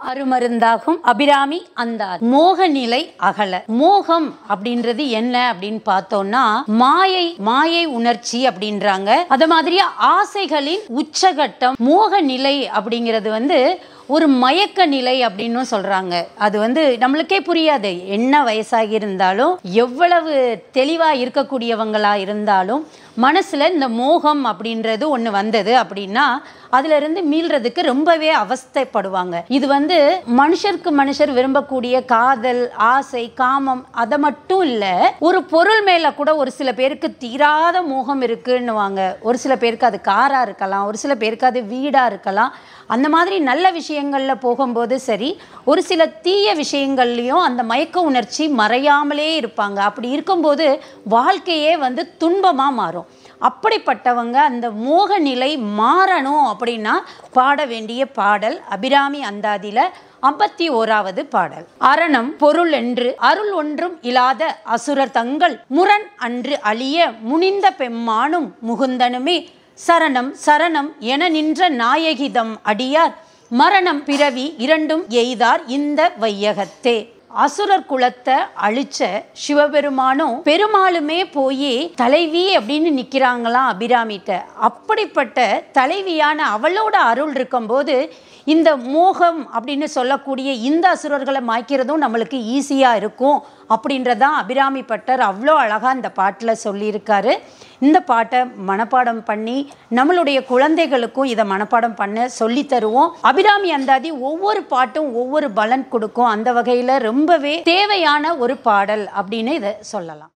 அருமருந்தாகும் அபிராமி அந்த மோக நிலை அகல மோகம் அப்படின்றது என்ன அப்படின்னு பார்த்தோம்னா மாயை மாயை உணர்ச்சி அப்படின்றாங்க அது மாதிரி ஆசைகளின் உச்சகட்டம் மோக நிலை அப்படிங்கிறது வந்து ஒரு மயக்க நிலை அப்படின்னு சொல்றாங்க அது வந்து நம்மளுக்கே புரியாது என்ன வயசாகி இருந்தாலும் எவ்வளவு தெளிவா இருக்கக்கூடியவங்களா இருந்தாலும் மனசுல இந்த மோகம் அப்படின்றது ஒன்று வந்தது அப்படின்னா அதுல இருந்து மீள்றதுக்கு ரொம்பவே அவஸ்தைப்படுவாங்க இது வந்து மனுஷருக்கு மனுஷர் விரும்பக்கூடிய காதல் ஆசை காமம் அதை மட்டும் இல்ல ஒரு பொருள் மேல கூட ஒரு சில பேருக்கு தீராத மோகம் இருக்குன்னுவாங்க ஒரு சில பேருக்கு அது காரா இருக்கலாம் ஒரு சில பேருக்கு அது வீடா இருக்கலாம் அந்த மாதிரி நல்ல விஷயங்கள்ல போகும்போது சரி ஒரு சில தீய விஷயங்கள்லையும் அந்த மயக்க உணர்ச்சி மறையாமலே இருப்பாங்க அப்படி இருக்கும்போது வாழ்க்கையே வந்து துன்பமா மாறும் அப்படிப்பட்டவங்க அந்த மோக நிலை மாறணும் அப்படின்னா பாட வேண்டிய பாடல் அபிராமி அந்தாதியில ஐம்பத்தி ஓராவது பாடல் அரணம் பொருள் என்று அருள் ஒன்றும் இல்லாத அசுரர் தங்கள் முரண் அன்று அழிய முனிந்த பெம்மானும் முகுந்தனுமே சரணம் சரணம் என நின்ற நாயகிதம் அடியார் மரணம் பிறவி இரண்டும் எய்தார் இந்த வையகத்தே அசுரர் குலத்தை அழிச்ச சிவபெருமானும் பெருமாளுமே போய் தலைவி அப்படின்னு நிக்கிறாங்களாம் அபிராமிட்ட அப்படிப்பட்ட தலைவியான அவளோட அருள் இருக்கும்போது இந்த மோகம் அப்படின்னு சொல்லக்கூடிய இந்த அசுரர்களை மாய்க்கிறதும் நம்மளுக்கு ஈஸியாக இருக்கும் அப்படின்றதான் அபிராமி பட்டர் அவ்வளோ அழகாக இந்த பாட்டில் சொல்லியிருக்காரு இந்த பாட்டை மனப்பாடம் பண்ணி நம்மளுடைய குழந்தைகளுக்கும் இதை மனப்பாடம் பண்ண சொல்லி தருவோம் அபிராமி அந்தாதி ஒவ்வொரு பாட்டும் ஒவ்வொரு பலன் கொடுக்கும் அந்த வகையில் ரொம்பவே தேவையான ஒரு பாடல் அப்படின்னு இதை சொல்லலாம்